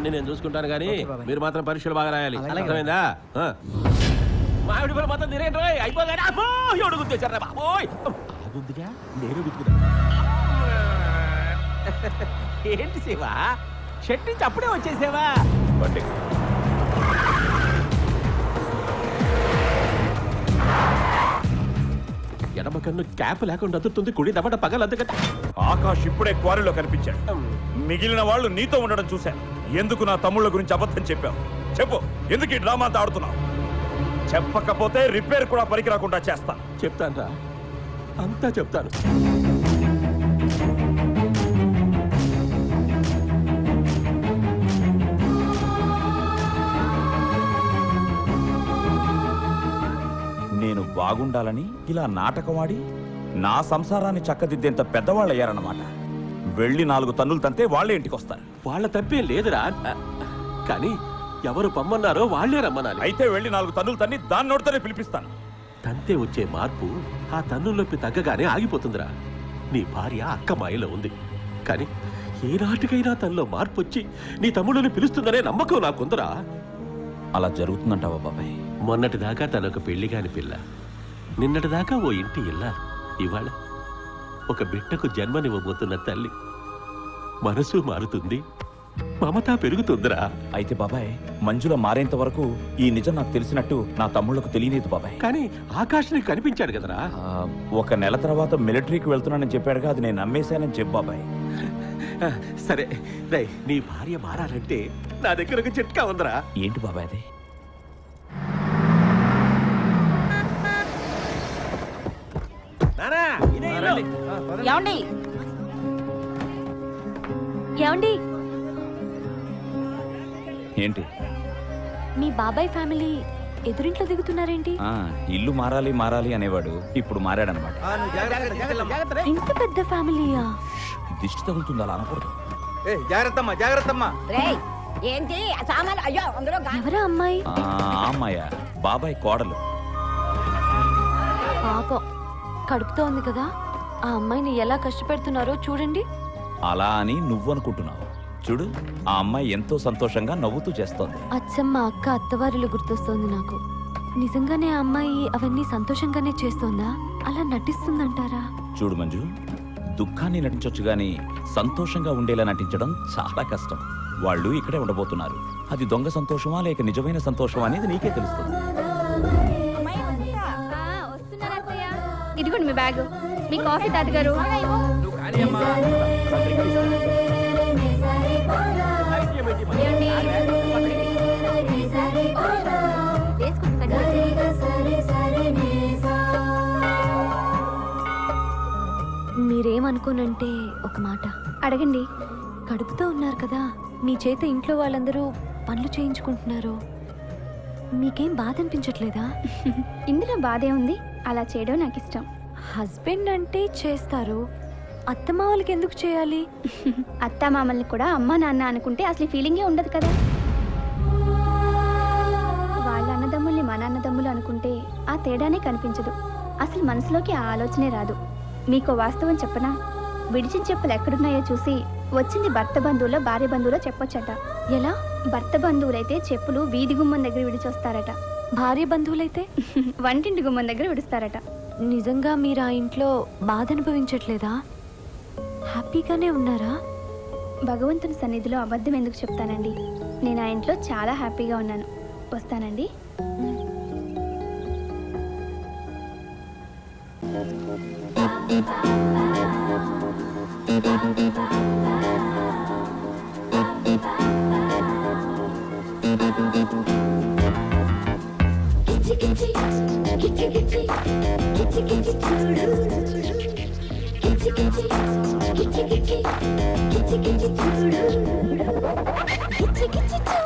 అన్ని నేను చూసుకుంటాను కానీ ఓకే బాబాయ్. మీరు మాత్రం పరీక్షలు బాగా రాయాలి అలాగే అర్థమైందా ఆ. మామిడి పళ్ళు మొత్తం తినేయండి రోయ్ అయిపోగానే అబ్బో ఎవడు గుర్తొచ్చారా బాబోయ్ ఆగుందిగా నేను గుర్తుకున్నా ఏంటి శివ షెట్ నుంచి అప్పుడే వచ్చేసావా బండి ఎడమ కన్ను క్యాప్ లేకుండా అదురుతుంది కుడి దమట పగలు అందుకట ఆకాష్ ఇప్పుడే క్వారీలో కనిపించాడు మిగిలిన వాళ్ళు నీతో ఉండడం చూశాను ఎందుకు నా తమ్ముళ్ళ గురించి అబద్ధం చెప్పావు చెప్పు ఎందుకు ఈ డ్రామా అంతా ఆడుతున్నావు చెప్పకపోతే రిపేర్ కూడా పనికి రాకుండా చేస్తాను చెప్తాను రా అంతా చెప్తాను నేను బాగుండాలని ఇలా నాటకమాడి నా సంసారాన్ని చక్కదిద్దేంత పెద్దవాళ్ళయ్యారన్నమాట వెళ్ళి నాలుగు తన్నులు తంతే వాళ్ళే ఇంటికి వస్తారు వాళ్ళ తప్పేం లేదురా కానీ ఎవరు పమ్మన్నారో వాళ్ళే రమ్మనాలి అయితే వెళ్ళి నాలుగు తన్నులు తన్ని దాన్ని నోటితోనే పిలిపిస్తాను తంతే వచ్చే మార్పు ఆ తన్నులొప్పి తగ్గగానే ఆగిపోతుందిరా నీ భార్య అక్క మాయలో ఉంది కానీ ఏనాటికైనా తనలో మార్పు వచ్చి నీ తమ్ముడిని పిలుస్తుందనే నమ్మకం నాకుందరా అలా జరుగుతుందంటావా బాబాయ్ మొన్నటిదాకా తనొక పెళ్లి కాని పిల్ల నిన్నటిదాకా ఓ ఇంటి ఇల్లాలు ఇవాళ ఒక బిడ్డకు జన్మనివ్వబోతున్న తల్లి మనసు మారుతుంది మమత పెరుగుతుందిరా అయితే బాబాయ్ మంజుల మారేంత వరకు ఈ నిజం నాకు తెలిసినట్టు నా తమ్ముళ్లకు తెలియలేదు బాబాయ్ కానీ ఆకాష్ నీకు కనిపించాడు కదరా ఆ, ఒక నెల తర్వాత మిలిటరీకి వెళ్తున్నానని చెప్పాడుగా అది నేను నమ్మేశానని చెప్పు బాబాయ్ ఆ, సరే రేయ్ నీ భార్య మారాలంటే నా దగ్గర ఒక చిట్కా ఉందిరా ఏంటి బాబాయ్ అది నానా, ఇదే ఇల్లు. ఏమండి ఏమండి ఏంటి మీ బాబాయ్ ఫ్యామిలీ ఎదురింట్లో దిగుతున్నారేంటి ఆ, ఇల్లు మారాలి మారాలి అనేవాడు ఇప్పుడు మారాడనమాట ఆ, నువ్వు జాగ్రత్త, జాగ్రత్త, జాగ్రత్త రే. ఇంత పెద్ద ఫ్యామిలీయా దిష్టి తగులుతుంది అలా అనకూడదు ఏ, జాగ్రత్తమ్మా జాగ్రత్తమ్మా రేయ్ ఏంటి ఆ సామాన్లు అయ్యో అందులో గా- ఎవరా అమ్మాయి ఆ, అమ్మాయ బాబాయ్ కోడలు పాపం కడుపుతో ఉంది కదా ఆ అమ్మాయిని ఎలా కష్టపెడుతున్నారో చూడండి అలా అని నువ్వు అనుకుంటున్నావు చూడు ఆ అమ్మాయి ఎంతో సంతోషంగా నవ్వుతూ చేస్తోంది అచ్చమ్మ అక్క అత్తవారిలో గుర్తొస్తోంది నాకు నిజంగానే ఆ అమ్మాయి అవన్నీ సంతోషంగానే చేస్తోందా అలా నటిస్తుందంటారా చూడు మంజు దుఃఖాన్ని నటించొచ్చు గాని సంతోషంగా ఉండేలా నటించడం చాలా కష్టం వాళ్ళు ఇక్కడే ఉండబోతున్నారు అది దొంగ సంతోషమా లేక నిజమైన సంతోషమా అనేది నీకే తెలుస్తుంది ఇదిగోండి మీ బ్యాగ్ మీ కాఫీ తాతగారు నువ్వు కానీ అమ్మా మీరేమనుకోనంటే ఒక మాట అడగండి కడుపుతో ఉన్నారు కదా మీ చేత ఇంట్లో వాళ్ళందరూ పనులు చేయించుకుంటున్నారు మీకేం బాధ అనిపించట్లేదా ఇందులో బాధే ఉంది అలా చేయడం నాకు ఇష్టం హస్బెండ్ అంటే చేస్తారు అత్తమ్మ వాళ్ళకి ఎందుకు చేయాలి అత్త మామల్ని కూడా అమ్మ నాన్న అనుకుంటే అసలు ఈ ఫీలింగే ఉండదు కదా వాళ్ళ అన్నదమ్ముల్ని మన అన్నదమ్ములు అనుకుంటే ఆ తేడానే కనిపించదు అసలు మనసులోకి ఆ ఆలోచనే రాదు మీకు వాస్తవం చెప్పనా విడిచిన చెప్పులు ఎక్కడున్నాయో చూసి వచ్చింది భర్త బంధువులో భార్య బంధువులో చెప్పొచ్చట ఎలా భర్త బంధువులైతే చెప్పులు వీధి గుమ్మం దగ్గర విడిచొస్తారట భార్య బంధువులైతే వంటింటి గుమ్మం దగ్గర విడుస్తారట నిజంగా మీరు ఆ ఇంట్లో బాధ అనుభవించట్లేదా హ్యాపీగానే ఉన్నారా భగవంతుని సన్నిధిలో అబద్ధం ఎందుకు చెప్తానండి నేను ఆ ఇంట్లో చాలా హ్యాపీగా ఉన్నాను వస్తానండి గిచ్చి గిచ్చి చూడు